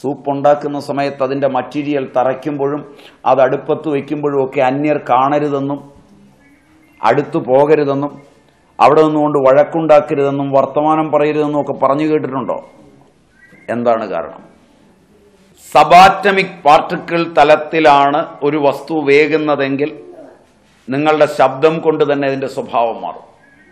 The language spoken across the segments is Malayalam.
സൂപ്പ് ഉണ്ടാക്കുന്ന സമയത്ത് അതിൻ്റെ മറ്റീരിയൽ തറയ്ക്കുമ്പോഴും അത് അടുപ്പത്ത് വയ്ക്കുമ്പോഴും ഒക്കെ അന്യർ കാണരുതെന്നും അടുത്തു പോകരുതെന്നും അവിടെ നിന്നുകൊണ്ട് വഴക്കുണ്ടാക്കരുതെന്നും വർത്തമാനം പറയരുതെന്നും ഒക്കെ പറഞ്ഞു കേട്ടിട്ടുണ്ടോ എന്താണ് കാരണം സബാറ്റമിക് പാർട്ടിക്കിൾ തലത്തിലാണ് ഒരു വസ്തു വേകുന്നതെങ്കിൽ നിങ്ങളുടെ ശബ്ദം കൊണ്ട് തന്നെ അതിന്റെ സ്വഭാവം മാറും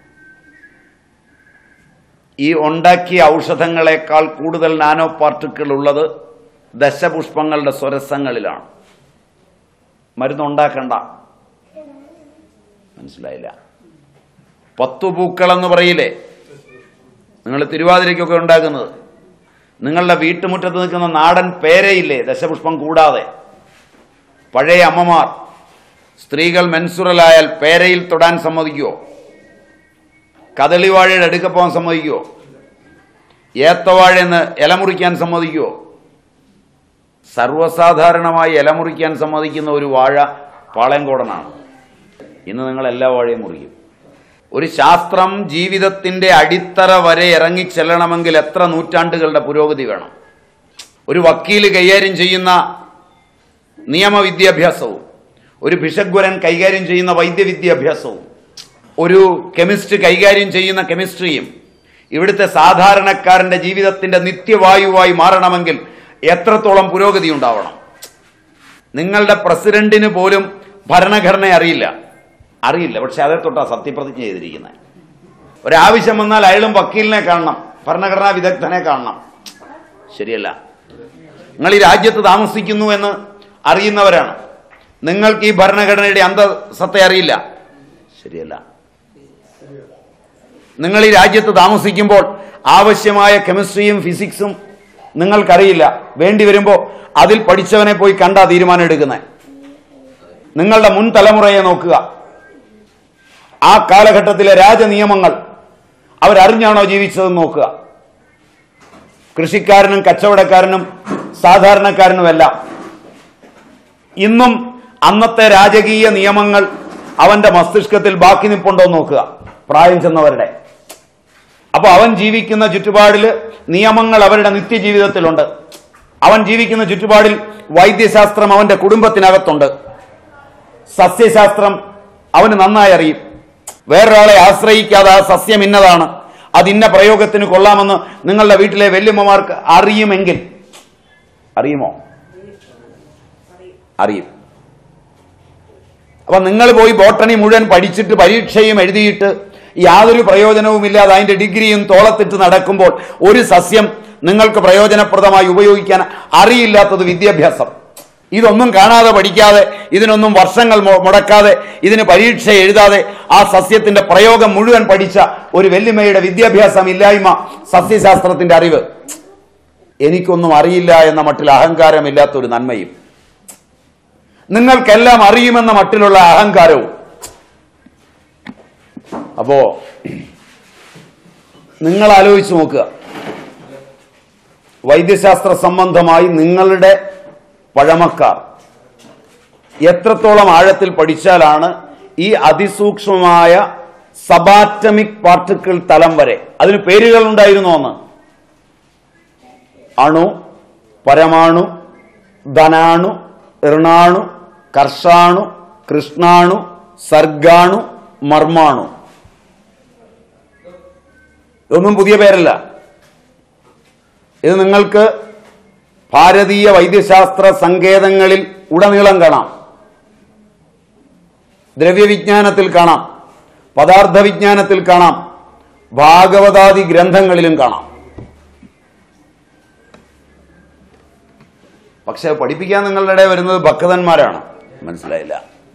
ഈ ഉണ്ടാക്കിയ ഔഷധങ്ങളെക്കാൾ കൂടുതൽ നാനോ പാർട്ടിക്കിൾ ഉള്ളത് ദശപുഷ്പങ്ങളുടെ സ്വരസങ്ങളിലാണ് മരുന്നുണ്ടാക്കണ്ട മനസ്സിലായില്ല പത്തു പൂക്കളെന്ന് പറയില്ലേ നിങ്ങൾ തിരുവാതിരയ്ക്കൊക്കെ ഉണ്ടാക്കുന്നത് നിങ്ങളുടെ വീട്ടുമുറ്റത്ത് നിൽക്കുന്ന നാടൻ പേരയില്ലേ ദശപുഷ്പം കൂടാതെ പഴയ അമ്മമാർ സ്ത്രീകൾ മെൻസുറലായാൽ പേരയിൽ തൊടാൻ സമ്മതിക്കുമോ കദളിവാഴയുടെ അടുക്ക പോകാൻ സമ്മതിക്കുമോ ഏത്തവാഴയെന്ന് ഇല മുറിക്കാൻ സമ്മതിക്കുമോ സർവ്വസാധാരണമായി ഇല മുറിക്കാൻ സമ്മതിക്കുന്ന ഒരു വാഴ പാളയംകോടനാണ് ഇന്ന് നിങ്ങൾ എല്ലാ വാഴയും മുറിക്കും ഒരു ശാസ്ത്രം ജീവിതത്തിന്റെ അടിത്തറ വരെ ഇറങ്ങിച്ചെല്ലണമെങ്കിൽ എത്ര നൂറ്റാണ്ടുകളുടെ പുരോഗതി വേണം ഒരു വക്കീല് കൈകാര്യം ചെയ്യുന്ന നിയമവിദ്യാഭ്യാസവും ഒരു ഭിഷഗ്വരൻ കൈകാര്യം ചെയ്യുന്ന വൈദ്യവിദ്യാഭ്യാസവും ഒരു കെമിസ്റ്റ് കൈകാര്യം ചെയ്യുന്ന കെമിസ്ട്രിയും ഇവിടുത്തെ സാധാരണക്കാരന്റെ ജീവിതത്തിന്റെ നിത്യവായുവായി മാറണമെങ്കിൽ എത്രത്തോളം പുരോഗതി ഉണ്ടാവണം നിങ്ങളുടെ പ്രസിഡന്റിന് പോലും ഭരണഘടന അറിയില്ല അറിയില്ല പക്ഷെ അതേ തൊട്ടാ സത്യപ്രതിജ്ഞ ചെയ്തിരിക്കുന്നത് ഒരാവശ്യം വന്നാൽ അയാളും വക്കീലിനെ കാണണം ഭരണഘടനാ വിദഗ്ധനെ കാണണം ശരിയല്ല നിങ്ങൾ ഈ രാജ്യത്ത് താമസിക്കുന്നു എന്ന് അറിയുന്നവരാണ് നിങ്ങൾക്ക് ഈ ഭരണഘടനയുടെ അന്തസത്തെ അറിയില്ല ശരിയല്ല നിങ്ങൾ ഈ രാജ്യത്ത് താമസിക്കുമ്പോൾ ആവശ്യമായ കെമിസ്ട്രിയും ഫിസിക്സും നിങ്ങൾക്കറിയില്ല വേണ്ടി വരുമ്പോൾ അതിൽ പഠിച്ചവനെ പോയി കണ്ടാ തീരുമാനം എടുക്കുന്നത് നിങ്ങളുടെ മുൻ തലമുറയെ നോക്കുക ആ കാലഘട്ടത്തിലെ രാജനിയമങ്ങൾ അവരറിഞ്ഞാണോ ജീവിച്ചതെന്ന് നോക്കുക കൃഷിക്കാരനും കച്ചവടക്കാരനും സാധാരണക്കാരനുമെല്ലാം ഇന്നും അന്നത്തെ രാജകീയ നിയമങ്ങൾ അവന്റെ മസ്തിഷ്കത്തിൽ ബാക്കി നിപ്പുണ്ടോ എന്ന് നോക്കുക പ്രായം ചെന്നവരുടെ അപ്പൊ അവൻ ജീവിക്കുന്ന ചുറ്റുപാടിൽ നിയമങ്ങൾ അവരുടെ നിത്യജീവിതത്തിലുണ്ട് അവൻ ജീവിക്കുന്ന ചുറ്റുപാടിൽ വൈദ്യശാസ്ത്രം അവന്റെ കുടുംബത്തിനകത്തുണ്ട് സസ്യശാസ്ത്രം അവന് നന്നായി അറിയും വേറൊരാളെ ആശ്രയിക്കാതെ ആ സസ്യം ഇന്നതാണ് അത് ഇന്ന പ്രയോഗത്തിന് കൊള്ളാമെന്ന് നിങ്ങളുടെ വീട്ടിലെ വല്യമ്മമാർക്ക് അറിയുമെങ്കിൽ അറിയുമോ അറിയും അപ്പൊ നിങ്ങൾ പോയി ബോട്ടണി മുഴുവൻ പഠിച്ചിട്ട് പരീക്ഷയും എഴുതിയിട്ട് യാതൊരു പ്രയോജനവുമില്ലാതെ അതിന്റെ ഡിഗ്രിയും തോളത്തിട്ട് നടക്കുമ്പോൾ ഒരു സസ്യം നിങ്ങൾക്ക് പ്രയോജനപ്രദമായി ഉപയോഗിക്കാൻ അറിയില്ലാത്തത് വിദ്യാഭ്യാസം ഇതൊന്നും കാണാതെ പഠിക്കാതെ ഇതിനൊന്നും വർഷങ്ങൾ മു- മുടക്കാതെ ഇതിന് പരീക്ഷ എഴുതാതെ ആ സസ്യത്തിന്റെ പ്രയോഗം മുഴുവൻ പഠിച്ച ഒരു വെല്ലുമയുടെ വിദ്യാഭ്യാസം ഇല്ലായ്മ സസ്യശാസ്ത്രത്തിന്റെ അറിവ് എനിക്കൊന്നും അറിയില്ല എന്ന മട്ടിൽ അഹങ്കാരമില്ലാത്ത ഒരു നന്മയും നിങ്ങൾക്കെല്ലാം അറിയുമെന്ന മട്ടിലുള്ള അഹങ്കാരവും അപ്പോ നിങ്ങൾ ആലോചിച്ച് നോക്കുക വൈദ്യശാസ്ത്ര സംബന്ധമായി നിങ്ങളുടെ പഴമക്കാർ എത്രത്തോളം ആഴത്തിൽ പഠിച്ചാലാണ് ഈ അതിസൂക്ഷ്മമായ സബാറ്റമിക് പാർട്ടിക്കിൾ തലം വരെ അതിന് പേരുകൾ ഉണ്ടായിരുന്നു എന്ന് അണു പരമാണു ധനാണു ഋണാണു കർഷാണു കൃഷ്ണാണു സർഗാണു മർമാണു ഇതൊന്നും പുതിയ പേരല്ല ഇത് നിങ്ങൾക്ക് ഭാരതീയ വൈദ്യശാസ്ത്ര സങ്കേതങ്ങളിൽ ഉടനീളം കാണാം ദ്രവ്യവിജ്ഞാനത്തിൽ കാണാം പദാർത്ഥ വിജ്ഞാനത്തിൽ കാണാം ഭാഗവതാദി ഗ്രന്ഥങ്ങളിലും കാണാം പക്ഷെ പഠിപ്പിക്കാൻ നിങ്ങളുടെ ഇടയിൽ വരുന്നത് ഭക്തന്മാരാണ് മനസ്സിലായില്ല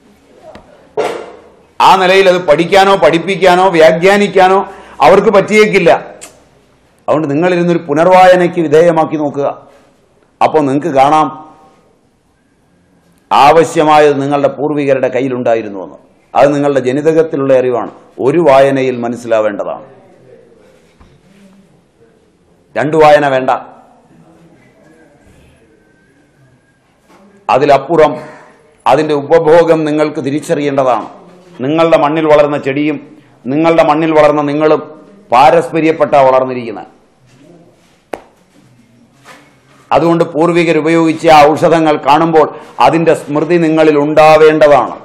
ആ നിലയിൽ അത് പഠിക്കാനോ പഠിപ്പിക്കാനോ വ്യാഖ്യാനിക്കാനോ അവർക്ക് പറ്റിയേക്കില്ല അതുകൊണ്ട് നിങ്ങളിരുന്നൊരു പുനർവായനയ്ക്ക് വിധേയമാക്കി നോക്കുക അപ്പോൾ നിങ്ങൾക്ക് കാണാം ആവശ്യമായത് നിങ്ങളുടെ പൂർവികരുടെ കയ്യിലുണ്ടായിരുന്നു എന്ന് അത് നിങ്ങളുടെ ജനിതകത്തിലുള്ള അറിവാണ് ഒരു വായനയിൽ മനസ്സിലാവേണ്ടതാണ് രണ്ടു വായന വേണ്ട അതിലപ്പുറം അതിന്റെ ഉപഭോഗം നിങ്ങൾക്ക് തിരിച്ചറിയേണ്ടതാണ് നിങ്ങളുടെ മണ്ണിൽ വളർന്ന ചെടിയും നിങ്ങളുടെ മണ്ണിൽ വളർന്ന നിങ്ങളും പാരസ്പര്യപ്പെട്ട വളർന്നിരിക്കുന്നത് അതുകൊണ്ട് പൂർവികർ ഉപയോഗിച്ച ആ ഔഷധങ്ങൾ കാണുമ്പോൾ അതിന്റെ സ്മൃതി നിങ്ങളിൽ ഉണ്ടാവേണ്ടതാണ്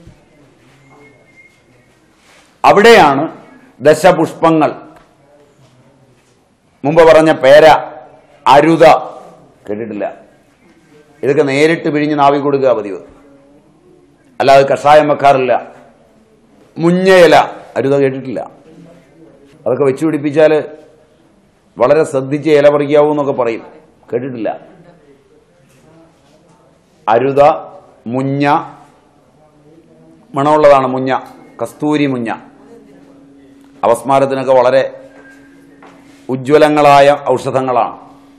അവിടെയാണ് ദശപുഷ്പങ്ങൾ മുമ്പ് പറഞ്ഞ പേര അരുത കേട്ടിട്ടില്ല ഇതൊക്കെ നേരിട്ട് പിഴിഞ്ഞ് നാവി കൊടുക്കുക പതിവ് അല്ലാതെ കഷായം വെക്കാറില്ല മുഞ്ഞയില അരുത കേട്ടിട്ടില്ല അതൊക്കെ വെച്ച് പിടിപ്പിച്ചാൽ വളരെ ശ്രദ്ധിച്ച് ഇല പറിക്കാവൂ എന്നൊക്കെ പറയും കേട്ടിട്ടില്ല അരുത മുഞ്ഞ മണമുള്ളതാണ് മുഞ്ഞ കസ്തൂരി മുഞ്ഞ അവസ്മാരത്തിനൊക്കെ വളരെ ഉജ്ജ്വലങ്ങളായ ഔഷധങ്ങളാണ്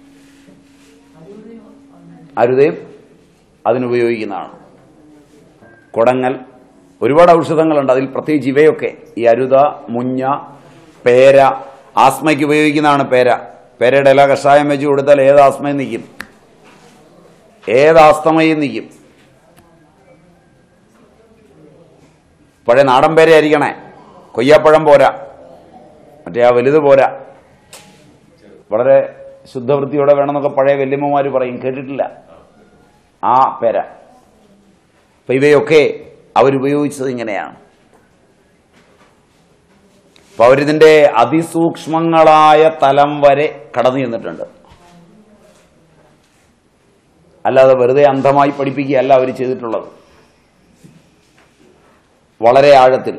അരുതയും അതിനുപയോഗിക്കുന്നതാണ് കുടങ്ങൽ ഒരുപാട് ഔഷധങ്ങളുണ്ട് അതിൽ പ്രത്യേകിച്ച് ഇവയൊക്കെ ഈ അരുത മുഞ്ഞ പേര ആസ്മയ്ക്ക് ഉപയോഗിക്കുന്നതാണ് പേര പേരയുടെ ഇല കഷായം വെച്ച് കൊടുത്താൽ ഏത് ആസ്മയും നിൽക്കും ഏത് ആസ്തമയും നിൽക്കും പഴയ നാടൻ പേര ആയിരിക്കണേ കൊയ്യാപ്പഴം പോരാ മറ്റേ ആ വലുത് പോരാ വളരെ ശുദ്ധവൃത്തിയോടെ വേണമെന്നൊക്കെ പഴയ വല്യമ്മമാർ പറയും കേട്ടിട്ടില്ല ആ പേര അപ്പൊ ഇവയൊക്കെ അവരുപയോഗിച്ചത് ഇങ്ങനെയാണ് അപ്പൊ അവരിതിന്റെ അതിസൂക്ഷ്മങ്ങളായ തലം വരെ കടന്നു ചെന്നിട്ടുണ്ട് അല്ലാതെ വെറുതെ അന്ധമായി പഠിപ്പിക്കുകയല്ല അവർ ചെയ്തിട്ടുള്ളത് വളരെ ആഴത്തിൽ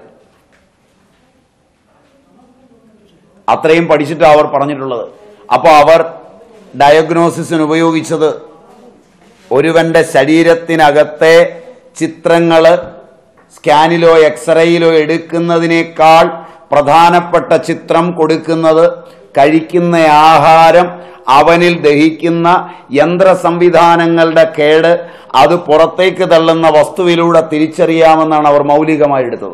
അത്രയും പഠിച്ചിട്ടാണ് അവർ പറഞ്ഞിട്ടുള്ളത് അപ്പോൾ അവർ ഡയഗ്നോസിസിന് ഉപയോഗിച്ചത് ഒരുവന്റെ ശരീരത്തിനകത്തെ ചിത്രങ്ങള് സ്കാനിലോ എക്സ്റേയിലോ എടുക്കുന്നതിനേക്കാൾ പ്രധാനപ്പെട്ട ചിത്രം കൊടുക്കുന്നത് കഴിക്കുന്ന ആഹാരം അവനിൽ ദഹിക്കുന്ന യന്ത്ര സംവിധാനങ്ങളുടെ കേട് അത് പുറത്തേക്ക് തള്ളുന്ന വസ്തുവിലൂടെ തിരിച്ചറിയാമെന്നാണ് അവർ മൗലികമായി എടുത്തത്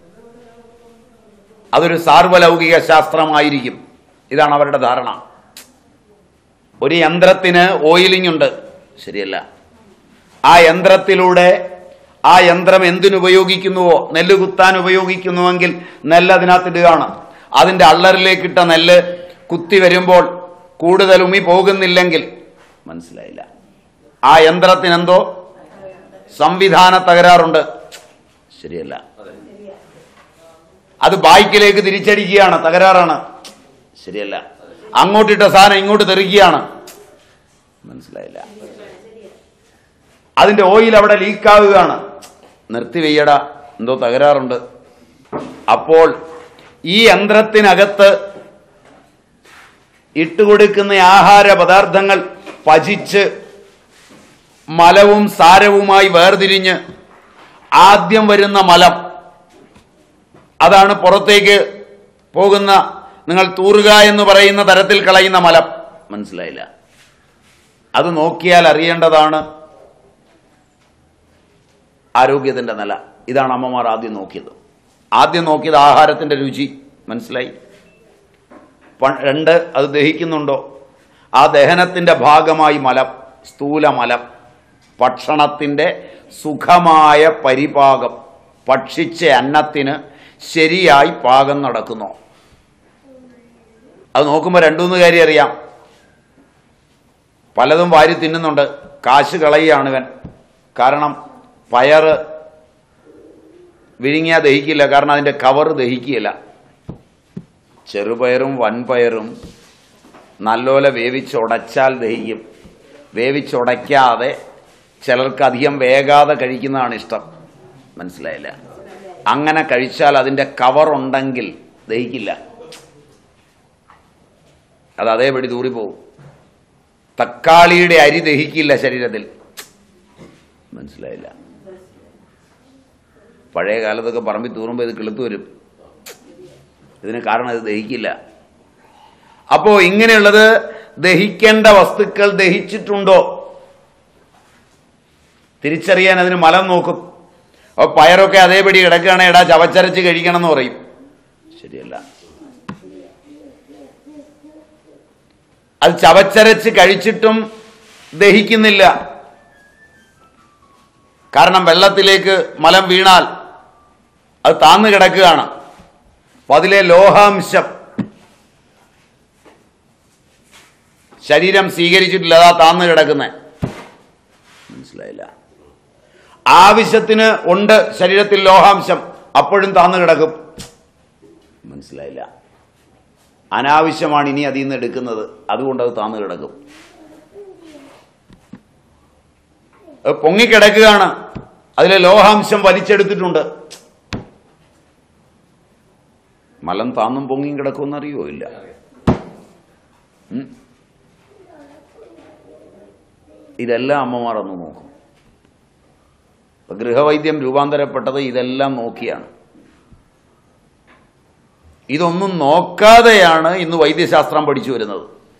അതൊരു സാർവലൗകിക ശാസ്ത്രമായിരിക്കും ഇതാണ് അവരുടെ ധാരണ ഒരു യന്ത്രത്തിന് ഓയിലിംഗ് ഉണ്ട് ശരിയല്ല ആ യന്ത്രത്തിലൂടെ ആ യന്ത്രം എന്തിനുപയോഗിക്കുന്നുവോ നെല്ല് കുത്താൻ ഉപയോഗിക്കുന്നുവെങ്കിൽ നെല്ല് അതിനകത്തിടുകയാണ് അതിന്റെ അള്ളറിലേക്കിട്ട നെല്ല് കുത്തി വരുമ്പോൾ കൂടുതൽ ഉമി പോകുന്നില്ലെങ്കിൽ മനസ്സിലായില്ല ആ യന്ത്രത്തിനെന്തോ സംവിധാന തകരാറുണ്ട് ശരിയല്ല അത് ബായ്ക്കിലേക്ക് തിരിച്ചടിക്കുകയാണ് തകരാറാണ് ശരിയല്ല അങ്ങോട്ടിട്ട സാധനം ഇങ്ങോട്ട് തെറിക്കുകയാണ് മനസ്സിലായില്ല അതിന്റെ ഓയിൽ അവിടെ ലീക്കാവുകയാണ് നിർത്തി വെയ്യട എന്തോ തകരാറുണ്ട് അപ്പോൾ ഈ യന്ത്രത്തിനകത്ത് ഇട്ടുകൊടുക്കുന്ന ആഹാര പദാർത്ഥങ്ങൾ പചിച്ച് മലവും സാരവുമായി വേർതിരിഞ്ഞ് ആദ്യം വരുന്ന മലം അതാണ് പുറത്തേക്ക് പോകുന്ന നിങ്ങൾ തൂറുക എന്ന് പറയുന്ന തരത്തിൽ കളയുന്ന മലം മനസ്സിലായില്ല അത് നോക്കിയാൽ അറിയേണ്ടതാണ് ആരോഗ്യത്തിന്റെ നില ഇതാണ് അമ്മമാർ ആദ്യം നോക്കിയത് ആദ്യം നോക്കിയത് ആഹാരത്തിന്റെ രുചി മനസ്സിലായി പ- രണ്ട് അത് ദഹിക്കുന്നുണ്ടോ ആ ദഹനത്തിന്റെ ഭാഗമായി മലം സ്ഥൂല മലം ഭക്ഷണത്തിന്റെ സുഖമായ പരിപാകം ഭക്ഷിച്ച അന്നത്തിന് ശരിയായി പാകം നടക്കുന്നു അത് നോക്കുമ്പോൾ രണ്ടുമൂന്ന് കാര്യം അറിയാം പലതും വാരി തിന്നുന്നുണ്ട് കാശ് കളയുകയാണ് ഇവൻ കാരണം പയറ് വിഴുങ്ങിയാൽ ദഹിക്കില്ല കാരണം അതിന്റെ കവർ ദഹിക്കുകയില്ല ചെറുപയറും വൻപയറും നല്ലപോലെ വേവിച്ചുടച്ചാൽ ദഹിക്കും വേവിച്ചുടയ്ക്കാതെ ചിലർക്ക് അധികം വേകാതെ കഴിക്കുന്നതാണ് ഇഷ്ടം മനസ്സിലായില്ല അങ്ങനെ കഴിച്ചാൽ അതിന്റെ കവർ ഉണ്ടെങ്കിൽ ദഹിക്കില്ല അത് അതേപടി ദൂറിപ്പോവും തക്കാളിയുടെ അരി ദഹിക്കില്ല ശരീരത്തിൽ മനസ്സിലായില്ല പഴയ കാലത്തൊക്കെ പറമ്പിൽ തൂറുമ്പോൾ ഇത് കിളുത്തു വരും ഇതിന് കാരണം ഇത് ദഹിക്കില്ല അപ്പോ ഇങ്ങനെയുള്ളത് ദഹിക്കേണ്ട വസ്തുക്കൾ ദഹിച്ചിട്ടുണ്ടോ തിരിച്ചറിയാൻ അതിന് മലം നോക്കും അപ്പൊ പയറൊക്കെ അതേപടി കിടക്കുകയാണെങ്കിൽ എടാ ചവച്ചരച്ച് കഴിക്കണം എന്ന് പറയും ശരിയല്ല അത് ചവച്ചരച്ച് കഴിച്ചിട്ടും ദഹിക്കുന്നില്ല കാരണം വെള്ളത്തിലേക്ക് മലം വീണാൽ അത് താന്നു കിടക്കുകയാണ് അപ്പൊ അതിലെ ലോഹാംശം ശരീരം സ്വീകരിച്ചിട്ടില്ല അതാ താന്ന് കിടക്കുന്നത് മനസ്സിലായില്ല ആവശ്യത്തിന് ഉണ്ട് ശരീരത്തിൽ ലോഹാംശം അപ്പോഴും താന്ന് കിടക്കും മനസ്സിലായില്ല അനാവശ്യമാണ് ഇനി അതിൽ നിന്ന് എടുക്കുന്നത് അതുകൊണ്ട് അത് താന്ന് കിടക്കും അത് പൊങ്ങിക്കിടക്കുകയാണ് അതിലെ ലോഹാംശം വലിച്ചെടുത്തിട്ടുണ്ട് മലം താന്നും പൊങ്ങിയും കിടക്കുമെന്ന് അറിയോ ഇല്ല ഉം. ഇതെല്ലാം അമ്മമാർ ഒന്ന് നോക്കും ഇപ്പൊ ഗൃഹവൈദ്യം രൂപാന്തരപ്പെട്ടത് ഇതെല്ലാം നോക്കിയാണ് ഇതൊന്നും നോക്കാതെയാണ് ഇന്ന് വൈദ്യശാസ്ത്രം പഠിച്ചു വരുന്നത്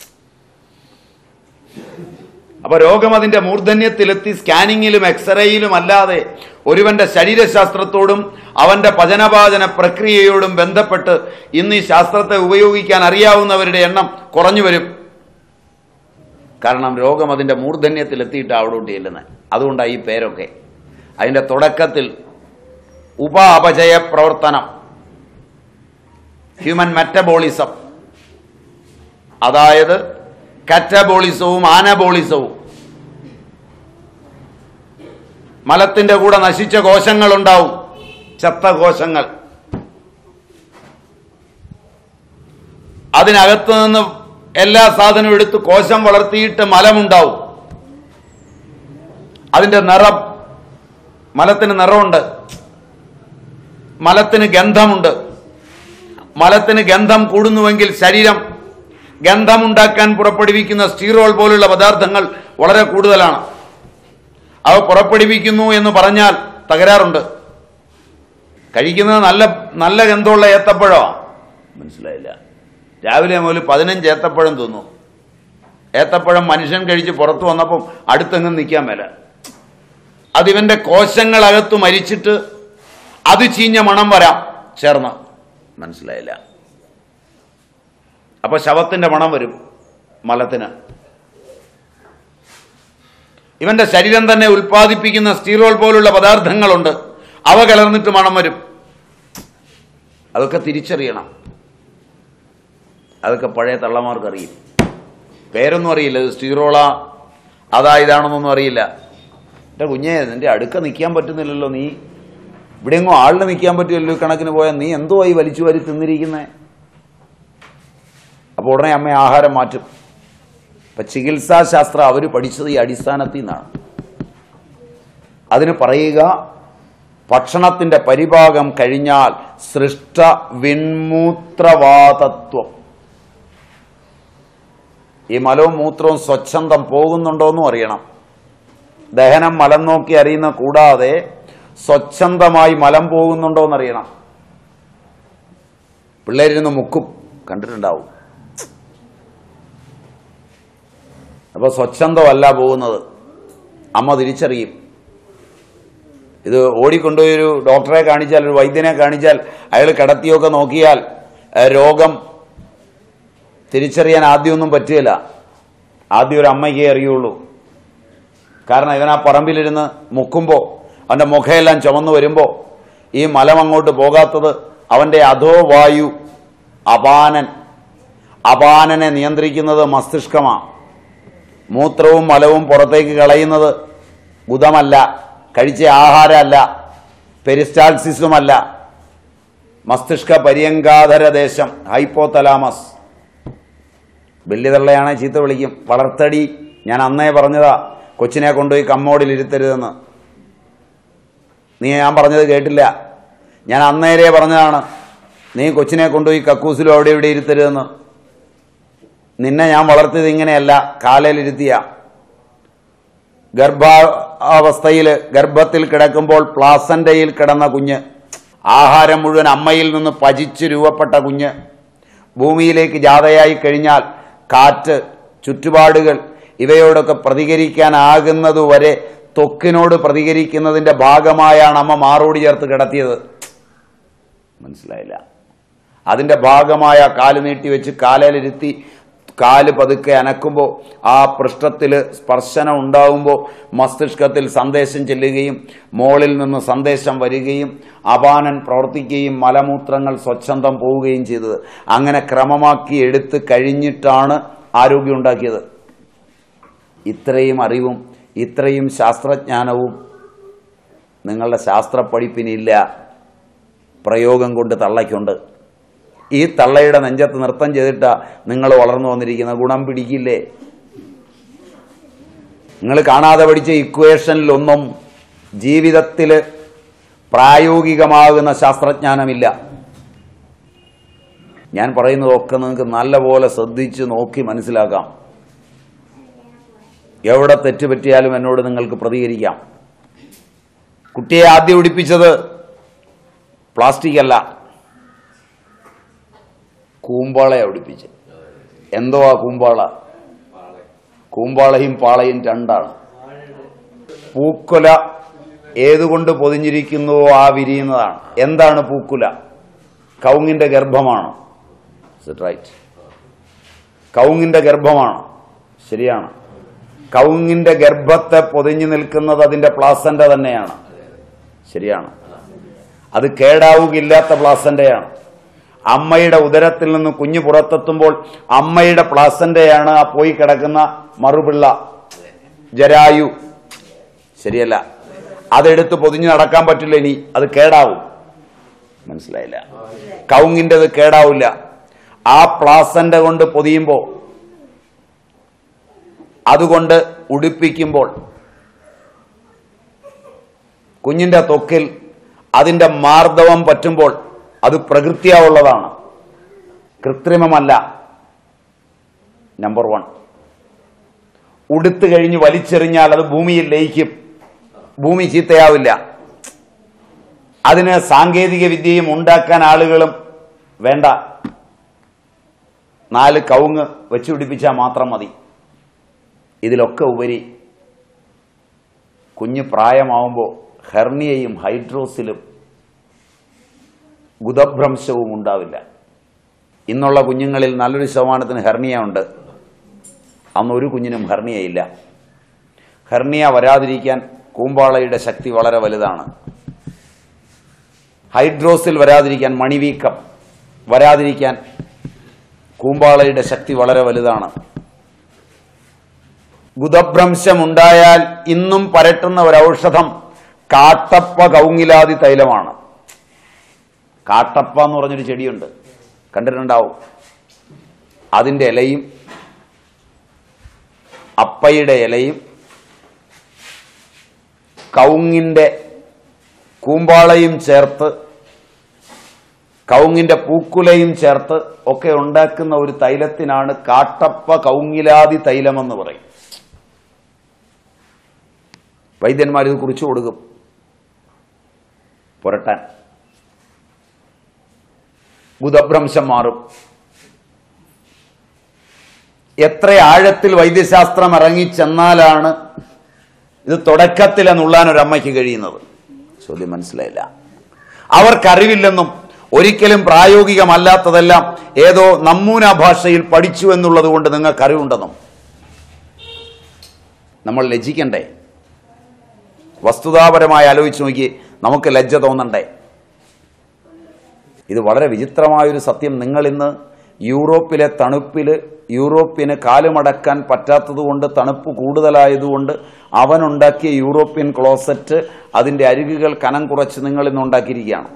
അപ്പൊ രോഗം അതിന്റെ മൂർധന്യത്തിലെത്തി സ്കാനിങ്ങിലും എക്സ്റേയിലും അല്ലാതെ ഒരുവന്റെ ശരീരശാസ്ത്രത്തോടും അവന്റെ പചനപാചന പ്രക്രിയയോടും ബന്ധപ്പെട്ട് ഇന്ന് ഈ ശാസ്ത്രത്തെ ഉപയോഗിക്കാൻ അറിയാവുന്നവരുടെ എണ്ണം കുറഞ്ഞു വരും കാരണം രോഗം അതിന്റെ മൂർധന്യത്തിലെത്തിയിട്ട് അവിടോട്ട് ചെല്ലുന്നത് അതുകൊണ്ടാണ് ഈ പേരൊക്കെ അതിന്റെ തുടക്കത്തിൽ ഉപ അപചയ പ്രവർത്തനം ഹ്യൂമൻ മെറ്റബോളിസം അതായത് കറ്റബോളിസവും ആനബോളിസവും മലത്തിന്റെ കൂടെ നശിച്ച കോശങ്ങളുണ്ടാവും ചത്ത കോശങ്ങൾ അതിനകത്ത് നിന്ന് എല്ലാ സാധനവും എടുത്ത് കോശം വളർത്തിയിട്ട് മലമുണ്ടാവും അതിന്റെ നിറം മലത്തിന് നിറമുണ്ട് മലത്തിന് ഗന്ധമുണ്ട് മലത്തിന് ഗന്ധം കൂടുന്നുവെങ്കിൽ ശരീരം ഗന്ധമുണ്ടാക്കാൻ പുറപ്പെടുവിക്കുന്ന സ്റ്റീറോൾ പോലുള്ള പദാർത്ഥങ്ങൾ വളരെ കൂടുതലാണ് അവ പുറപ്പെടുവിക്കുന്നു എന്ന് പറഞ്ഞാൽ തകരാറുണ്ട് കഴിക്കുന്നത് നല്ല നല്ല ഗന്ധമുള്ള ഏത്തപ്പഴമാണ് മനസ്സിലായില്ല രാവിലെ മുതൽ പതിനഞ്ച് ഏത്തപ്പഴം തിന്നു ഏത്തപ്പഴം മനുഷ്യൻ കഴിച്ച് പുറത്തു വന്നപ്പം അടുത്തെങ്ങും നിൽക്കാൻ മേല അതിവന്റെ കോശങ്ങളകത്ത് മരിച്ചിട്ട് അത് ചീഞ്ഞ മണം വരാം ചേർന്ന് മനസ്സിലായില്ല അപ്പൊ ശവത്തിന്റെ മണം വരും മലത്തിന് ഇവന്റെ ശരീരം തന്നെ ഉൽപ്പാദിപ്പിക്കുന്ന സ്റ്റീറോൾ പോലുള്ള പദാർത്ഥങ്ങളുണ്ട് അവ കലർന്നിട്ട് മണം വരും അതൊക്കെ തിരിച്ചറിയണം അതൊക്കെ പഴയ തള്ളമാർക്ക് അറിയും പേരൊന്നും അറിയില്ല ഇത് സ്റ്റീറോള അതാ ഇതാണെന്നൊന്നും അറിയില്ല എൻ്റെ കുഞ്ഞെ നിന്റെ അടുക്ക നിൽക്കാൻ പറ്റുന്നില്ലല്ലോ നീ ഇവിടെയെങ്ങും ആളിന് നിൽക്കാൻ പറ്റുമല്ലോ ഈ കണക്കിന് പോയാൽ നീ എന്തോ ഈ വലിച്ചു വാരി തിന്നിരിക്കുന്നേ അപ്പോൾ ഉടനെ അമ്മ ആഹാരം മാറ്റും ഇപ്പൊ ചികിത്സാശാസ്ത്രം അവർ പഠിച്ചത് ഈ അടിസ്ഥാനത്തിൽ നിന്നാണ് അതിന് പറയുക ഭക്ഷണത്തിന്റെ പരിഭാഗം കഴിഞ്ഞാൽ സൃഷ്ട വിൺമൂത്രവാതത്വം ഈ മലവും മൂത്രവും സ്വച്ഛന്തം പോകുന്നുണ്ടോന്നും അറിയണം ദഹനം മലം നോക്കി അറിയുന്ന കൂടാതെ സ്വച്ഛന്തമായി മലം പോകുന്നുണ്ടോ എന്നറിയണം പിള്ളേരിരുന്ന് മുക്കും കണ്ടിട്ടുണ്ടാവും അപ്പൊ സ്വച്ഛന്തമല്ല പോകുന്നത് അമ്മ തിരിച്ചറിയും ഇത് ഓടിക്കൊണ്ടുപോയി ഒരു ഡോക്ടറെ കാണിച്ചാൽ ഒരു വൈദ്യനെ കാണിച്ചാൽ അയാൾ കിടത്തിയൊക്കെ നോക്കിയാൽ ഏഹ്, രോഗം തിരിച്ചറിയാൻ ആദ്യമൊന്നും പറ്റുകയില്ല ആദ്യം ഒരു അമ്മയ്ക്കേ അറിയുള്ളൂ കാരണം ഇവൻ ആ പറമ്പിലിരുന്ന് മുക്കുമ്പോൾ അവൻ്റെ മുഖമെല്ലാം ചുമന്നു വരുമ്പോൾ ഈ മലം അങ്ങോട്ട് പോകാത്തത് അവൻ്റെ അധോവായു അപാനൻ അപാനനെ നിയന്ത്രിക്കുന്നത് മസ്തിഷ്കമാണ് മൂത്രവും മലവും പുറത്തേക്ക് കളയുന്നത് ഗുദമല്ല കഴിച്ച ആഹാരമല്ല പെരിസ്റ്റാൾസിസുമല്ല മസ്തിഷ്ക പര്യങ്കാധര ദേശം ഹൈപ്പോതലാമസ് വലിയ തള്ളയാണെ ചീത്ത വിളിക്കും വളർത്തടി ഞാൻ അന്നേ പറഞ്ഞതാ കൊച്ചിനെ കൊണ്ടുപോയി കമ്മോടിൽ ഇരുത്തരുതെന്ന് നീ ഞാൻ പറഞ്ഞത് കേട്ടില്ല ഞാൻ അന്നേരെ പറഞ്ഞതാണ് നീ കൊച്ചിനെ കൊണ്ടുപോയി കക്കൂസിലും അവിടെ ഇവിടെ ഇരുത്തരുതെന്ന് നിന്നെ ഞാൻ വളർത്തിയത് ഇങ്ങനെയല്ല കാലയിലിരുത്തിയ ഗർഭാവസ്ഥയിൽ ഗർഭത്തിൽ കിടക്കുമ്പോൾ പ്ലാസന്റയിൽ കിടന്ന കുഞ്ഞ് ആഹാരം മുഴുവൻ അമ്മയിൽ നിന്ന് പചിച്ച് രൂപപ്പെട്ട കുഞ്ഞ് ഭൂമിയിലേക്ക് ജാതയായി കഴിഞ്ഞാൽ കാറ്റ് ചുറ്റുപാടുകൾ ഇവയോടൊക്കെ പ്രതികരിക്കാനാകുന്നതുവരെ ത്വക്കിനോട് പ്രതികരിക്കുന്നതിന്റെ ഭാഗമായാണ് അമ്മ മാറോടി ചേർത്ത് കിടത്തിയത് മനസ്സിലായില്ല അതിന്റെ ഭാഗമായ കാല് നീട്ടി വെച്ച് കാലയിലിരുത്തി കാല് പതുക്കെ അനക്കുമ്പോൾ ആ പൃഷ്ഠത്തിൽ സ്പർശനം ഉണ്ടാവുമ്പോൾ മസ്തിഷ്കത്തിൽ സന്ദേശം ചെല്ലുകയും മോളിൽ നിന്ന് സന്ദേശം വരികയും അപാനൻ പ്രവർത്തിക്കുകയും മലമൂത്രങ്ങൾ സ്വച്ഛന്തം പോവുകയും ചെയ്തത് അങ്ങനെ ക്രമമാക്കി എടുത്ത് കഴിഞ്ഞിട്ടാണ് ആരോഗ്യം ഉണ്ടാക്കിയത് ഇത്രയും അറിവും ഇത്രയും ശാസ്ത്രജ്ഞാനവും നിങ്ങളുടെ ശാസ്ത്രപ്പടിപ്പിനില്ല പ്രയോഗം കൊണ്ട് തള്ളയ്ക്കുണ്ട് ഈ തള്ളയുടെ നെഞ്ചത്ത് നൃത്തം ചെയ്തിട്ടാ നിങ്ങൾ വളർന്നു വന്നിരിക്കുന്ന ഗുണം പിടിക്കില്ലേ നിങ്ങൾ കാണാതെ പഠിച്ച ഇക്വേഷനിലൊന്നും ജീവിതത്തിൽ പ്രായോഗികമാകുന്ന ശാസ്ത്രജ്ഞാനമില്ല ഞാൻ പറയുന്നതൊക്കെ നിങ്ങൾക്ക് നല്ലപോലെ ശ്രദ്ധിച്ച് നോക്കി മനസ്സിലാക്കാം എവിടെ തെറ്റ് പറ്റിയാലും എന്നോട് നിങ്ങൾക്ക് പ്രതികരിക്കാം കുട്ടിയെ ആദ്യം ഉടിപ്പിച്ചത് പ്ലാസ്റ്റിക് അല്ല കൂമ്പാളയെ ഉടിപ്പിച്ച് എന്തോ ആ കൂമ്പാള കൂമ്പാളയും പാളയും രണ്ടാണ് പൂക്കുല ഏതുകൊണ്ട് പൊതിഞ്ഞിരിക്കുന്നുവോ ആ വിരിയുന്നതാണ് എന്താണ് പൂക്കുല കൗങ്ങിന്റെ ഗർഭമാണ് റൈറ്റ് കൗങ്ങിന്റെ ഗർഭമാണ് ശരിയാണ് കൗങ്ങിന്റെ ഗർഭത്തെ പൊതിഞ്ഞു നിൽക്കുന്നത് അതിന്റെ പ്ലാസന്റെ തന്നെയാണ് ശരിയാണ് അത് കേടാവുകയില്ലാത്ത പ്ലാസന്റെയാണ് അമ്മയുടെ ഉദരത്തിൽ നിന്ന് കുഞ്ഞ് പുറത്തെത്തുമ്പോൾ അമ്മയുടെ പ്ലാസന്റെയാണ് ആ പോയി കിടക്കുന്ന മറുപിള്ള ജരായു ശരിയല്ല അതെടുത്ത് പൊതിഞ്ഞു നടക്കാൻ പറ്റില്ല ഇനി അത് കേടാവും മനസ്സിലായില്ല കൗങ്ങിൻ്റെത് കേടാവില്ല ആ പ്ലാസന്റെ കൊണ്ട് പൊതിയുമ്പോൾ അതുകൊണ്ട് ഉടുപ്പിക്കുമ്പോൾ കുഞ്ഞിന്റെ ത്വക്കിൽ അതിന്റെ മാർദ്ദവം പറ്റുമ്പോൾ അത് പ്രകൃത്യാവുള്ളതാണ് കൃത്രിമമല്ല നമ്പർ വൺ ഉടുത്തു കഴിഞ്ഞ് വലിച്ചെറിഞ്ഞാൽ അത് ഭൂമിയിൽ ലയിക്കും ഭൂമി ചീത്തയാവില്ല അതിന് സാങ്കേതിക വിദ്യയും ഉണ്ടാക്കാൻ ആളുകളും വേണ്ട നാല് കവുങ്ങ് വെച്ചു പിടിപ്പിച്ചാൽ മാത്രം മതി ഇതിലൊക്കെ ഉപരി കുഞ്ഞ് പ്രായമാവുമ്പോൾ ഹെർണിയയും ഹൈഡ്രോസിലും ഗുദഭ്രംശവും ഉണ്ടാവില്ല ഇന്നുള്ള കുഞ്ഞുങ്ങളിൽ നല്ലൊരു ശതമാനത്തിന് ഹെർണിയ ഉണ്ട് അന്ന് ഒരു കുഞ്ഞിനും ഹെർണിയയില്ല ഹെർണിയ വരാതിരിക്കാൻ കൂമ്പാളയുടെ ശക്തി വളരെ വലുതാണ് ഹൈഡ്രോസിൽ വരാതിരിക്കാൻ മണിവീക്കം വരാതിരിക്കാൻ കൂമ്പാളയുടെ ശക്തി വളരെ വലുതാണ് ഗുദഭ്രംശമുണ്ടായാൽ ഇന്നും പരട്ടുന്ന ഒരു ഔഷധം കാട്ടപ്പ കൗങ്ങിലാതി തൈലമാണ് കാട്ടപ്പ എന്ന് പറഞ്ഞൊരു ചെടിയുണ്ട് കണ്ടിട്ടുണ്ടാവും അതിൻ്റെ ഇലയും അപ്പയുടെ ഇലയും കൗങ്ങിൻ്റെ കൂമ്പാളയും ചേർത്ത് കൗങ്ങിന്റെ പൂക്കുലയും ചേർത്ത് ഒക്കെ ഉണ്ടാക്കുന്ന ഒരു തൈലത്തിനാണ് കാട്ടപ്പ കൗങ്ങിലാതി തൈലമെന്ന് പറയും വൈദ്യന്മാർ ഇത് കുറിച്ചു കൊടുക്കും പുരട്ടാൻ ബുധഭ്രംശം മാറും എത്ര ആഴത്തിൽ വൈദ്യശാസ്ത്രം ഇറങ്ങിച്ചെന്നാലാണ് ഇത് തുടക്കത്തിലെ നുള്ളാൻ ഒരു അമ്മയ്ക്ക് കഴിയുന്നത് ചോദ്യം മനസ്സിലായില്ല അവർക്കറിവില്ലെന്നും ഒരിക്കലും പ്രായോഗികമല്ലാത്തതെല്ലാം ഏതോ നമ്മൂന ഭാഷയിൽ പഠിച്ചു എന്നുള്ളത് കൊണ്ട് നിങ്ങൾക്ക് അറിവുണ്ടെന്നും നമ്മൾ ലജ്ജിക്കണ്ടേ വസ്തുതാപരമായി ആലോചിച്ച് നോക്കി നമുക്ക് ലജ്ജ തോന്നണ്ടേ ഇത് വളരെ വിചിത്രമായൊരു സത്യം നിങ്ങൾ ഇന്ന് യൂറോപ്പിലെ തണുപ്പിൽ യൂറോപ്പിന് കാലുമടക്കാൻ പറ്റാത്തതുകൊണ്ട് തണുപ്പ് കൂടുതലായതുകൊണ്ട് അവനുണ്ടാക്കിയ യൂറോപ്യൻ ക്ലോസറ്റ് അതിൻ്റെ അരികുകൾ കനം കുറച്ച് നിങ്ങൾ ഇന്ന് ഉണ്ടാക്കിയിരിക്കുകയാണ്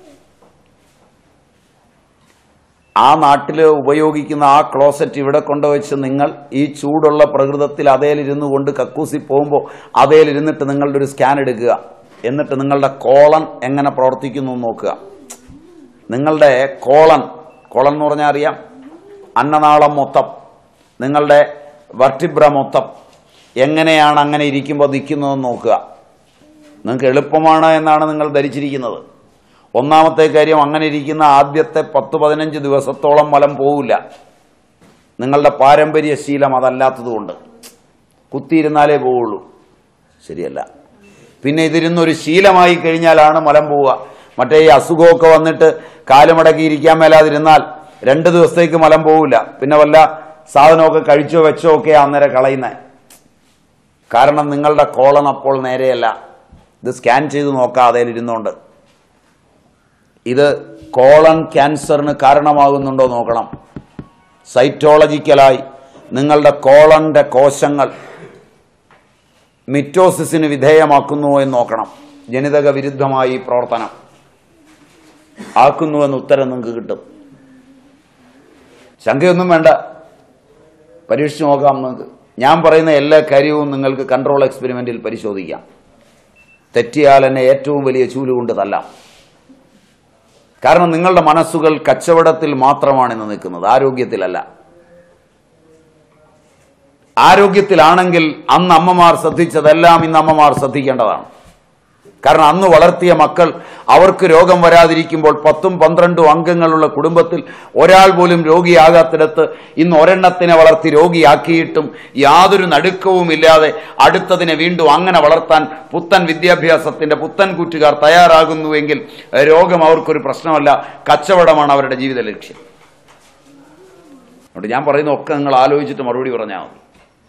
ആ നാട്ടിൽ ഉപയോഗിക്കുന്ന ആ ക്ലോസറ്റ് ഇവിടെ കൊണ്ടുവച്ച് നിങ്ങൾ ഈ ചൂടുള്ള പ്രകൃതത്തിൽ അതേലിരുന്നു കൊണ്ട് കക്കൂസി പോകുമ്പോൾ അതേലിരുന്നിട്ട് നിങ്ങളുടെ ഒരു സ്കാൻ എടുക്കുക എന്നിട്ട് നിങ്ങളുടെ കോളൻ എങ്ങനെ പ്രവർത്തിക്കുന്നു എന്ന് നോക്കുക നിങ്ങളുടെ കോളൻ കോളൻ എന്ന് പറഞ്ഞാൽ അറിയാം അന്നനാളം മൊത്തം നിങ്ങളുടെ വർട്ടിബ്ര മൊത്തം എങ്ങനെയാണ് അങ്ങനെ ഇരിക്കുമ്പോൾ നിൽക്കുന്നതെന്ന് നോക്കുക നിങ്ങൾക്ക് എളുപ്പമാണ് എന്നാണ് നിങ്ങൾ ധരിച്ചിരിക്കുന്നത് ഒന്നാമത്തെ കാര്യം അങ്ങനെ ഇരിക്കുന്ന ആദ്യത്തെ പത്ത് പതിനഞ്ച് ദിവസത്തോളം മലം പോവില്ല നിങ്ങളുടെ പാരമ്പര്യ ശീലം അതല്ലാത്തതുകൊണ്ട് കുത്തിയിരുന്നാലേ പോവുള്ളൂ ശരിയല്ല പിന്നെ ഇതിരുന്നൊരു ശീലമായി കഴിഞ്ഞാലാണ് മലം പോവുക മറ്റേ ഈ അസുഖമൊക്കെ വന്നിട്ട് കാലുമടക്കി ഇരിക്കാൻ മേലാതിരുന്നാൽ രണ്ട് ദിവസത്തേക്ക് മലം പോവില്ല പിന്നെ വല്ല സാധനമൊക്കെ കഴിച്ചോ വെച്ചോ ഒക്കെ അന്നേരം കളയുന്നത് കാരണം നിങ്ങളുടെ കോളൻ അപ്പോൾ നേരെയല്ല ഇത് സ്കാൻ ചെയ്ത് നോക്കാതെ ഇരുന്നുകൊണ്ട് ഇത് കോളൻ ക്യാൻസറിന് കാരണമാകുന്നുണ്ടോ നോക്കണം സൈറ്റോളജിക്കലായി നിങ്ങളുടെ കോളന്റെ കോശങ്ങൾ മിറ്റോസിസിന് വിധേയമാക്കുന്നുവോ എന്ന് നോക്കണം ജനിതക വിരുദ്ധമായി ഈ പ്രവർത്തനം ആക്കുന്നുവെന്ന് ഉത്തരം നിങ്ങൾക്ക് കിട്ടും ശങ്കയൊന്നും വേണ്ട പരീക്ഷിച്ച് നോക്കാം നിങ്ങൾക്ക് ഞാൻ പറയുന്ന എല്ലാ കാര്യവും നിങ്ങൾക്ക് കൺട്രോൾ എക്സ്പെരിമെന്റിൽ പരിശോധിക്കാം തെറ്റിയാൽ എന്നെ ഏറ്റവും വലിയ ചൂലുകൊണ്ട് തല്ലാം കാരണം നിങ്ങളുടെ മനസ്സുകൾ കച്ചവടത്തിൽ മാത്രമാണ് ഇന്ന് നിൽക്കുന്നത് ആരോഗ്യത്തിലല്ല ആരോഗ്യത്തിലാണെങ്കിൽ അന്ന് അമ്മമാർ ശ്രദ്ധിച്ചതെല്ലാം ഇന്ന് അമ്മമാർ ശ്രദ്ധിക്കേണ്ടതാണ് കാരണം അന്ന് വളർത്തിയ മക്കൾ അവർക്ക് രോഗം വരാതിരിക്കുമ്പോൾ പത്തും പന്ത്രണ്ടും അംഗങ്ങളുള്ള കുടുംബത്തിൽ ഒരാൾ പോലും രോഗിയാകാത്തിടത്ത് ഇന്ന് ഒരെണ്ണത്തിനെ വളർത്തി രോഗിയാക്കിയിട്ടും യാതൊരു നടുക്കവും ഇല്ലാതെ അടുത്തതിനെ വീണ്ടും അങ്ങനെ വളർത്താൻ പുത്തൻ വിദ്യാഭ്യാസത്തിന്റെ പുത്തൻ കൂറ്റുകാർ തയ്യാറാകുന്നുവെങ്കിൽ രോഗം അവർക്കൊരു പ്രശ്നമല്ല കച്ചവടമാണ് അവരുടെ ജീവിത ലക്ഷ്യം അതുകൊണ്ട് ഞാൻ പറയുന്ന ഒക്കെ നിങ്ങൾ ആലോചിച്ചിട്ട് മറുപടി പറഞ്ഞാൽ മതി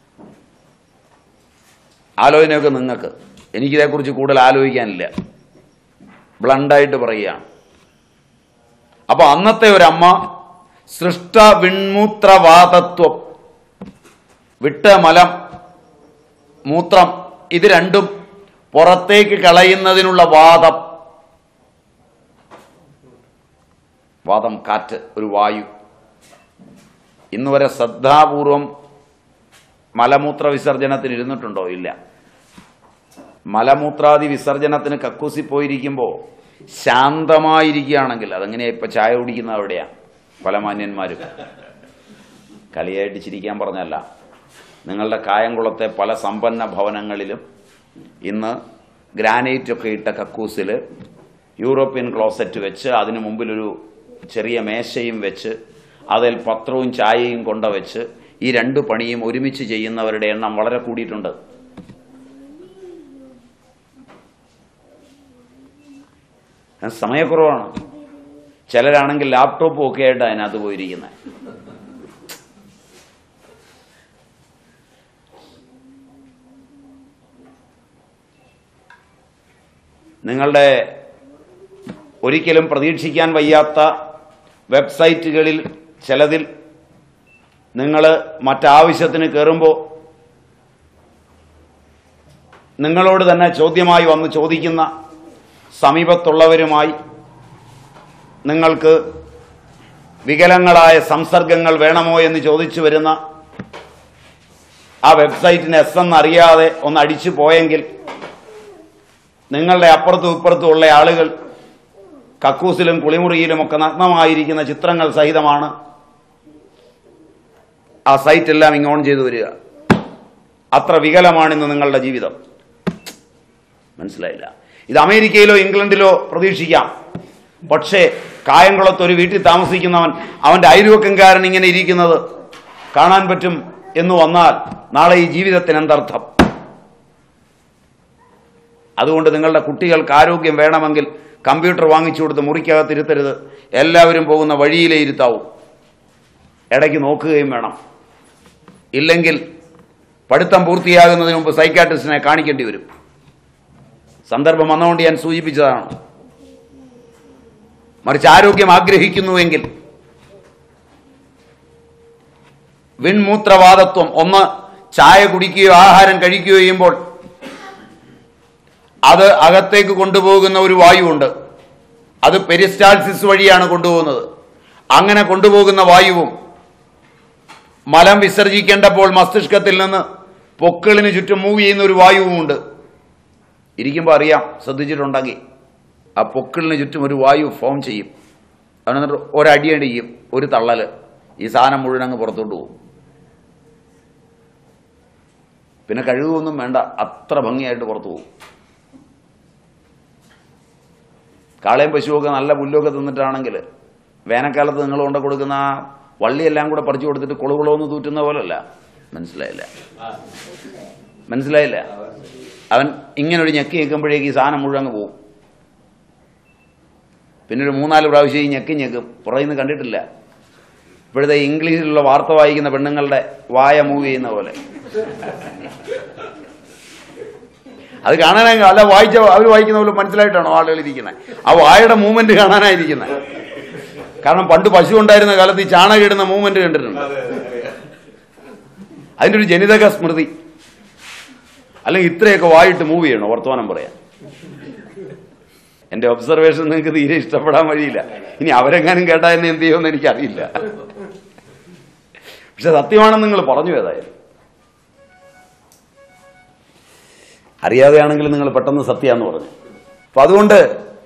ആലോചനയൊക്കെ നിങ്ങൾക്ക് എനിക്കിതേക്കുറിച്ച് കൂടുതൽ ആലോചിക്കാനില്ല ബ്ലണ്ടായിട്ട് പറയുകയാണ് അപ്പൊ അന്നത്തെ ഒരമ്മ സൃഷ്ട വിൺമൂത്രവാതത്വം വിട്ട മലം മൂത്രം ഇത് രണ്ടും പുറത്തേക്ക് കളയുന്നതിനുള്ള വാദം വാദം കാറ്റ് ഒരു വായു ഇന്ന് വരെ ശ്രദ്ധാപൂർവം മലമൂത്ര വിസർജനത്തിന് ഇരുന്നിട്ടുണ്ടോ ഇല്ല മലമൂത്രാദി വിസർജനത്തിന് കക്കൂസി പോയിരിക്കുമ്പോൾ ശാന്തമായിരിക്കുകയാണെങ്കിൽ അതെങ്ങനെയാ ഇപ്പൊ ചായ കുടിക്കുന്ന അവിടെയാണ് പല മാന്യന്മാരും കളിയായിട്ട് ചിരിക്കാൻ പറഞ്ഞല്ല നിങ്ങളുടെ കായംകുളത്തെ പല സമ്പന്ന ഭവനങ്ങളിലും ഇന്ന് ഗ്രാനൈറ്റ് ഒക്കെ ഇട്ട കക്കൂസിൽ യൂറോപ്യൻ ക്ലോസറ്റ് വെച്ച് അതിനു മുമ്പിലൊരു ചെറിയ മേശയും വെച്ച് അതിൽ പത്രവും ചായയും കൊണ്ട വെച്ച് ഈ രണ്ട് പണിയും ഒരുമിച്ച് ചെയ്യുന്നവരുടെ എണ്ണം വളരെ കൂടിയിട്ടുണ്ട് അത് സമയക്കുറവാണ് ചിലരാണെങ്കിൽ ലാപ്ടോപ്പും ഒക്കെ ആയിട്ട് അതിനകത്ത് പോയിരിക്കുന്നത് നിങ്ങളുടെ ഒരിക്കലും പ്രതീക്ഷിക്കാൻ വയ്യാത്ത വെബ്സൈറ്റുകളിൽ ചിലതിൽ നിങ്ങൾ മറ്റാവശ്യത്തിന് കയറുമ്പോൾ നിങ്ങളോട് തന്നെ ചോദ്യമായി വന്ന് ചോദിക്കുന്ന സമീപത്തുള്ളവരുമായി നിങ്ങൾക്ക് വികലങ്ങളായ സംസർഗങ്ങൾ വേണമോ എന്ന് ചോദിച്ചു വരുന്ന ആ വെബ്സൈറ്റിന് എസ് എന്നറിയാതെ ഒന്ന് അടിച്ചു പോയെങ്കിൽ നിങ്ങളുടെ അപ്പുറത്തും ഇപ്പുറത്തും ഉള്ള ആളുകൾ കക്കൂസിലും കുളിമുറിയിലും ഒക്കെ നഗ്നമായിരിക്കുന്ന ചിത്രങ്ങൾ സഹിതമാണ് ആ സൈറ്റ് എല്ലാം ഇങ്ങ് ഓൺ ചെയ്തു വരിക അത്ര വികലമാണ് ഇന്ന് നിങ്ങളുടെ ജീവിതം മനസ്സിലായില്ല ഇത് അമേരിക്കയിലോ ഇംഗ്ലണ്ടിലോ പ്രതീക്ഷിക്കാം പക്ഷേ കായംകുളത്ത് ഒരു വീട്ടിൽ താമസിക്കുന്നവൻ അവന്റെ അയൽവക്കംകാരൻ ഇങ്ങനെ ഇരിക്കുന്നത് കാണാൻ പറ്റും എന്ന് വന്നാൽ നാളെ ഈ ജീവിതത്തിന് എന്തർത്ഥം അതുകൊണ്ട് നിങ്ങളുടെ കുട്ടികൾക്ക് ആരോഗ്യം വേണമെങ്കിൽ കമ്പ്യൂട്ടർ വാങ്ങിച്ചു കൊടുത്ത് മുറിക്കകത്ത് ഇരുത്തരുത് എല്ലാവരും പോകുന്ന വഴിയിലേ ഇരുത്താവൂ ഇടയ്ക്ക് നോക്കുകയും വേണം ഇല്ലെങ്കിൽ പഠിത്തം പൂർത്തിയാകുന്നതിന് മുമ്പ് സൈക്കാട്രിസ്റ്റിനെ കാണിക്കേണ്ടി വരും സന്ദർഭം വന്നുകൊണ്ട് ഞാൻ സൂചിപ്പിച്ചതാണ് മറിച്ച് ആരോഗ്യം ആഗ്രഹിക്കുന്നുവെങ്കിൽ വിൺമൂത്രവാദത്വം ഒന്ന് ചായ കുടിക്കുകയോ ആഹാരം കഴിക്കുകയോ ചെയ്യുമ്പോൾ അത് അകത്തേക്ക് കൊണ്ടുപോകുന്ന ഒരു വായുവുണ്ട് അത് പെരിസ്റ്റാൾസിസ് വഴിയാണ് കൊണ്ടുപോകുന്നത് അങ്ങനെ കൊണ്ടുപോകുന്ന വായുവും മലം വിസർജിക്കേണ്ടപ്പോൾ മസ്തിഷ്കത്തിൽ നിന്ന് പൊക്കിളിന് ചുറ്റും മൂവ് ചെയ്യുന്ന ഒരു വായുവുമുണ്ട് ഇരിക്കുമ്പോൾ അറിയാം ശ്രദ്ധിച്ചിട്ടുണ്ടെങ്കിൽ ആ പൊക്കിളിന് ചുറ്റും ഒരു വായു ഫോം ചെയ്യും എന്നിട്ട് ഒരടിയടി ചെയ്യും ഒരു തള്ളല് ഈ സാധനം മുഴുവൻ അങ്ങ് പുറത്തോട്ട് പോകും പിന്നെ കഴുകുമൊന്നും വേണ്ട അത്ര ഭംഗിയായിട്ട് പുറത്തു പോകും കാളയും പശുവൊക്കെ നല്ല പുല്ലൊക്കെ തിന്നിട്ടാണെങ്കിൽ വേനൽക്കാലത്ത് നിങ്ങൾ കൊണ്ട് കൊടുക്കുന്ന ആ വള്ളിയെല്ലാം കൂടെ പറിച്ചു കൊടുത്തിട്ട് കുളുകുളോന്ന് തൂറ്റുന്ന പോലല്ല മനസ്സിലായില്ല മനസ്സിലായില്ല അവൻ ഇങ്ങനെ ഒരു ഞെക്കി ഞെക്കുമ്പോഴേക്ക് ഈ സാധനം മുഴുവൻ അങ്ങ് പോകും പിന്നെ ഒരു മൂന്നാല് പ്രാവശ്യം ഈ ഞെക്കി ഞെക്കും പുറകിൽ നിന്ന് കണ്ടിട്ടില്ല ഇപ്പോഴത്തെ ഇംഗ്ലീഷിലുള്ള വാർത്ത വായിക്കുന്ന പെണ്ണുങ്ങളുടെ വായ മൂവ് ചെയ്യുന്ന പോലെ അത് കാണാനായി അല്ല വായിച്ച അവർ വായിക്കുന്ന പോലെ മനസ്സിലായിട്ടാണോ ആളുകൾ ഇരിക്കുന്നത് ആ വായയുടെ മൂവ്മെന്റ് കാണാനായിരിക്കുന്നത് കാരണം പണ്ട് പശു ഉണ്ടായിരുന്ന കാലത്ത് ഈ ചാണകം ഇടുന്ന മൂവ്മെന്റ് കണ്ടിട്ടുണ്ട് അതിന്റെ ഒരു ജനിതക സ്മൃതി അല്ലെങ്കിൽ ഇത്രയൊക്കെ വായിട്ട് മൂവ് ചെയ്യണോ വർത്തമാനം പറയാൻ എന്റെ ഒബ്സർവേഷൻ നിങ്ങൾക്ക് തീരെ ഇഷ്ടപ്പെടാൻ വഴിയില്ല ഇനി അവരെങ്ങാനും കേട്ടാൽ എന്നെ എന്ത് ചെയ്യുമെന്ന് എനിക്കറിയില്ല പക്ഷെ സത്യമാണെന്ന് നിങ്ങൾ പറഞ്ഞു ഏതായാലും അറിയാതെയാണെങ്കിൽ നിങ്ങൾ പെട്ടെന്ന് സത്യാന്ന് പറഞ്ഞു അപ്പൊ അതുകൊണ്ട്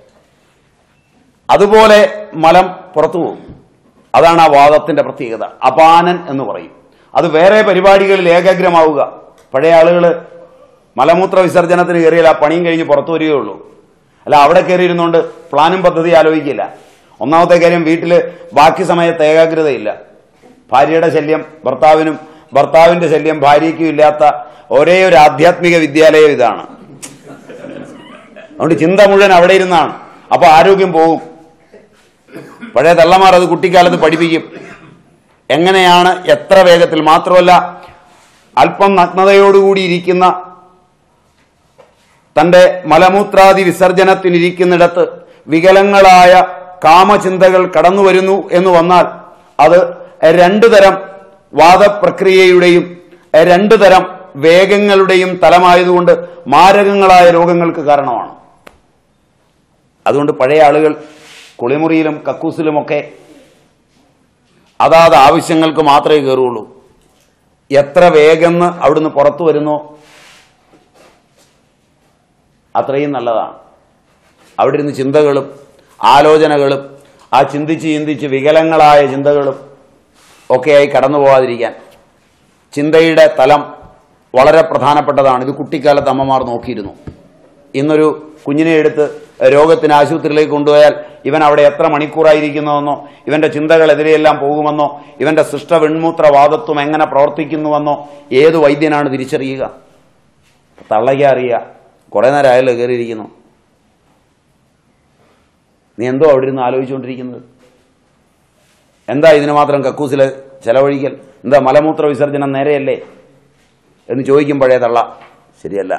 അതുപോലെ മലം പുറത്തു പോകും അതാണ് ആ വാദത്തിന്റെ പ്രത്യേകത അപാനൻ എന്ന് പറയും അത് വേറെ പരിപാടികളിൽ ഏകാഗ്രമാവുക പഴയ ആളുകൾ മലമൂത്ര വിസർജനത്തിന് കയറിയാൽ ആ പണിയും കഴിഞ്ഞ് പുറത്തു വരികയുള്ളൂ അല്ല അവിടെ കയറിയിരുന്നുകൊണ്ട് പ്ലാനും പദ്ധതി ആലോചിക്കില്ല ഒന്നാമത്തെ കാര്യം വീട്ടിൽ ബാക്കി സമയത്ത് ഏകാഗ്രതയില്ല ഭാര്യയുടെ ശല്യം ഭർത്താവിനും ഭർത്താവിന്റെ ശല്യം ഭാര്യയ്ക്കും ഇല്ലാത്ത ഒരേ ഒരു ആധ്യാത്മിക വിദ്യാലയം ഇതാണ് അതുകൊണ്ട് ചിന്ത മുഴുവൻ അവിടെ ഇരുന്നാണ് അപ്പൊ ആരോഗ്യം പോകും പഴയ തള്ളമാർ അത് കുട്ടിക്കാലത്ത് പഠിപ്പിക്കും എങ്ങനെയാണ് എത്ര വേഗത്തിൽ മാത്രമല്ല അല്പം നഗ്നതയോടുകൂടി ഇരിക്കുന്ന തന്റെ മലമൂത്രാദി വിസർജനത്തിനിരിക്കുന്നിടത്ത് വികലങ്ങളായ കാമചിന്തകൾ കടന്നു വരുന്നു എന്ന് വന്നാൽ അത് രണ്ടു തരം വാദപ്രക്രിയയുടെയും രണ്ടു തരം വേഗങ്ങളുടെയും തലമായതുകൊണ്ട് മാരകങ്ങളായ രോഗങ്ങൾക്ക് കാരണമാണ് അതുകൊണ്ട് പഴയ ആളുകൾ കുളിമുറിയിലും കക്കൂസിലുമൊക്കെ അതാത് ആവശ്യങ്ങൾക്ക് മാത്രമേ കയറുള്ളൂ എത്ര വേഗം അവിടുന്ന് പുറത്തു വരുന്നോ അത്രയും നല്ലതാണ് അവിടെ ഇരുന്ന് ചിന്തകളും ആലോചനകളും ആ ചിന്തിച്ച് ചിന്തിച്ച് വികലങ്ങളായ ചിന്തകളും ഒക്കെയായി കടന്നു പോകാതിരിക്കാൻ ചിന്തയുടെ തലം വളരെ പ്രധാനപ്പെട്ടതാണ് ഇത് കുട്ടിക്കാലത്ത് അമ്മമാർ നോക്കിയിരുന്നു ഇന്നൊരു കുഞ്ഞിനെ എടുത്ത് രോഗത്തിന് ആശുപത്രിയിലേക്ക് കൊണ്ടുപോയാൽ ഇവൻ അവിടെ എത്ര മണിക്കൂറായിരിക്കുന്നുവെന്നോ ഇവന്റെ ചിന്തകൾ എതിരെയെല്ലാം പോകുമെന്നോ ഇവന്റെ സൃഷ്ട വെൺമൂത്രവാദത്വം എങ്ങനെ പ്രവർത്തിക്കുന്നുവെന്നോ ഏത് വൈദ്യനാണ് തിരിച്ചറിയുക തള്ളയ്ക്ക അറിയുക കുറെ നേരം ആയല്ലോ കയറിയിരിക്കുന്നു നീ എന്തോ അവിടെ ഇരുന്ന് ആലോചിച്ചുകൊണ്ടിരിക്കുന്നത് എന്താ ഇതിന് മാത്രം കക്കൂസിലെ ചെലവഴിക്കൽ എന്താ മലമൂത്ര വിസർജനം നേരെയല്ലേ എന്ന് ചോദിക്കും പഴയ തള്ള ശരിയല്ല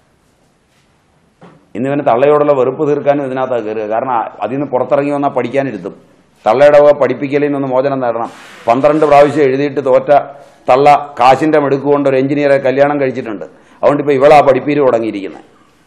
ഇന്നിവന് തള്ളയോടുള്ള വെറുപ്പ് തീർക്കാനും ഇതിനകത്താണ് കയറുക കാരണം അതിൽ നിന്ന് പുറത്തിറങ്ങി വന്നാൽ പഠിക്കാനിരുത്തും തള്ളയുടെ വക പഠിപ്പിക്കലിൽ നിന്ന് മോചനം നേടണം പന്ത്രണ്ട് പ്രാവശ്യം എഴുതിയിട്ട് തോറ്റ തള്ള കാശിന്റെ മെടുക്കുകൊണ്ട് ഒരു എഞ്ചിനീയറെ കല്യാണം കഴിച്ചിട്ടുണ്ട് അതുകൊണ്ട് ഇപ്പൊ ഇവളാ പഠിപ്പീര് തുടങ്ങിയിരിക്കുന്നത്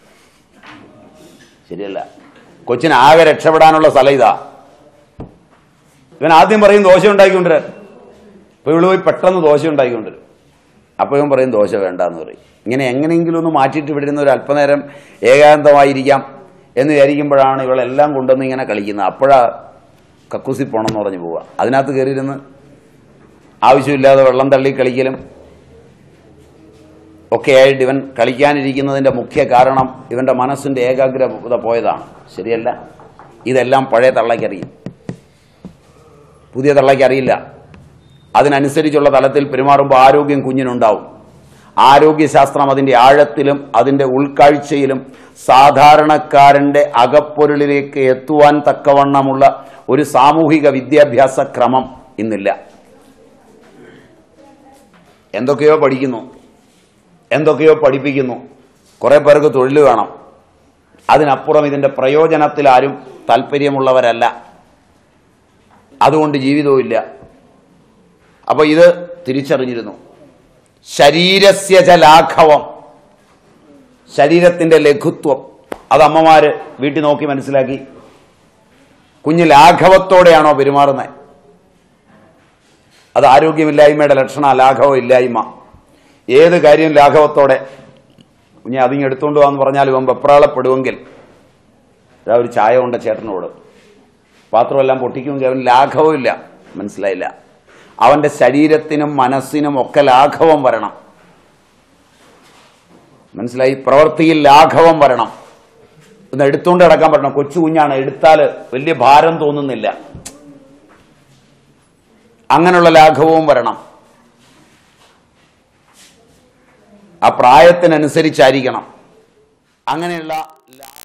ശരിയല്ല കൊച്ചിന് ആകെ രക്ഷപ്പെടാനുള്ള സ്ഥലം ഇതാ ഇവൻ ആദ്യം പറയും ദോശ ഉണ്ടാക്കിക്കൊണ്ടിരാൻ ഇപ്പൊ ഇവള് പോയി പെട്ടെന്ന് ദോശ ഉണ്ടാക്കിക്കൊണ്ടിരും അപ്പൊ ഇവൻ പറയും ദോശ വേണ്ടെന്ന് പറയും ഇങ്ങനെ എങ്ങനെയെങ്കിലും ഒന്ന് മാറ്റിയിട്ട് ഇവിടെ ഇരുന്ന് ഒരു അല്പനേരം ഏകാന്തമായിരിക്കാം എന്ന് വിചാരിക്കുമ്പോഴാണ് ഇവളെല്ലാം കൊണ്ടുവന്ന് ഇങ്ങനെ കളിക്കുന്നത് അപ്പോഴാ കക്കൂസി പോണമെന്ന് പറഞ്ഞു പോവുക അതിനകത്ത് കയറിയിരുന്ന് ആവശ്യമില്ലാതെ വെള്ളം തള്ളി കളിക്കലും ഒക്കെയായിട്ട് ഇവൻ കളിക്കാനിരിക്കുന്നതിന്റെ മുഖ്യ കാരണം ഇവന്റെ മനസ്സിന്റെ ഏകാഗ്രത പോയതാണ് ശരിയല്ല ഇതെല്ലാം പഴയ തള്ളയ്ക്കറിയും പുതിയ തള്ളയ്ക്കറിയില്ല അതിനനുസരിച്ചുള്ള തലത്തിൽ പെരുമാറുമ്പോൾ ആരോഗ്യം കുഞ്ഞിനുണ്ടാവും ആരോഗ്യശാസ്ത്രം അതിന്റെ ആഴത്തിലും അതിന്റെ ഉൾക്കാഴ്ചയിലും സാധാരണക്കാരന്റെ അകപ്പൊരുളിലേക്ക് എത്തുവാൻ തക്കവണ്ണമുള്ള ഒരു സാമൂഹിക വിദ്യാഭ്യാസ ക്രമം ഇന്നില്ല എന്തൊക്കെയോ പഠിക്കുന്നു എന്തൊക്കെയോ പഠിപ്പിക്കുന്നു കുറെ പേർക്ക് തൊഴിൽ വേണം അതിനപ്പുറം ഇതിന്റെ പ്രയോജനത്തിൽ ആരും താല്പര്യമുള്ളവരല്ല അതുകൊണ്ട് ജീവിതവും ഇല്ല അപ്പൊ ഇത് തിരിച്ചറിഞ്ഞിരുന്നു ശരീരസ്യ ച ലാഘവം ശരീരത്തിന്റെ ലഘുത്വം അത് അമ്മമാര് വീട്ടിൽ നോക്കി മനസ്സിലാക്കി കുഞ്ഞ് ലാഘവത്തോടെയാണോ പെരുമാറുന്നത് അത് ആരോഗ്യമില്ലായ്മയുടെ ലക്ഷണ ലാഘവം ഇല്ലായ്മ ഏത് കാര്യം ലാഘവത്തോടെ കുഞ്ഞെ അതിങ്ങ് എടുത്തുകൊണ്ട് പോകാന്ന് പറഞ്ഞാൽ ഇവൻ വെപ്രാളപ്പെടുമെങ്കിൽ ഇതാ ഒരു ചായ കൊണ്ട് ചേട്ടനോട് പാത്രമെല്ലാം പൊട്ടിക്കുമെങ്കിൽ അവൻ ലാഘവമില്ല മനസ്സിലായില്ല അവന്റെ ശരീരത്തിനും മനസ്സിനും ഒക്കെ ലാഘവം വരണം മനസ്സിലായി പ്രവൃത്തിയിൽ ലാഘവം വരണം ഒന്ന് എടുത്തുകൊണ്ട് കിടക്കാൻ പറ്റണം കൊച്ചു കുഞ്ഞാണ് എടുത്താൽ വലിയ ഭാരം തോന്നുന്നില്ല അങ്ങനെയുള്ള ലാഘവവും വരണം ആ പ്രായത്തിനനുസരിച്ചായിരിക്കണം അങ്ങനെയുള്ള ലാ-